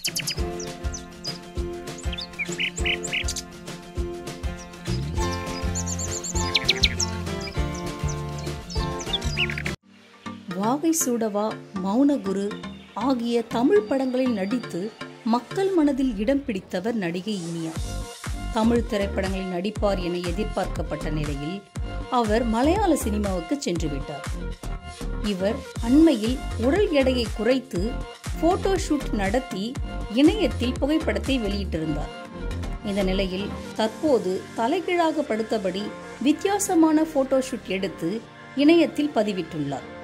வாகை சூடவா மௌனகுரு ஆகிய தமிழ் படங்களில் நடித்து மக்கள் மனதில் இடம் பிடித்தவர் நடிகை இனியா தமிழ் திரைப்படங்களில் நடிப்பார் என எதிர்பார்க்கப்பட்ட நிலையில் அவர் மலையாள சினிமாவுக்கு சென்று விட்டார் இவர் அண்மையில் உடல் எடையை குறைத்து போட்டோ ஷூட் நடத்தி இணையத்தில் புகைப்படத்தை வெளியிட்டிருந்தார் இந்த நிலையில் தற்போது தலைகீழாக படுத்தபடி வித்தியாசமான போட்டோ ஷூட் எடுத்து இணையத்தில் பதிவிட்டுள்ளார்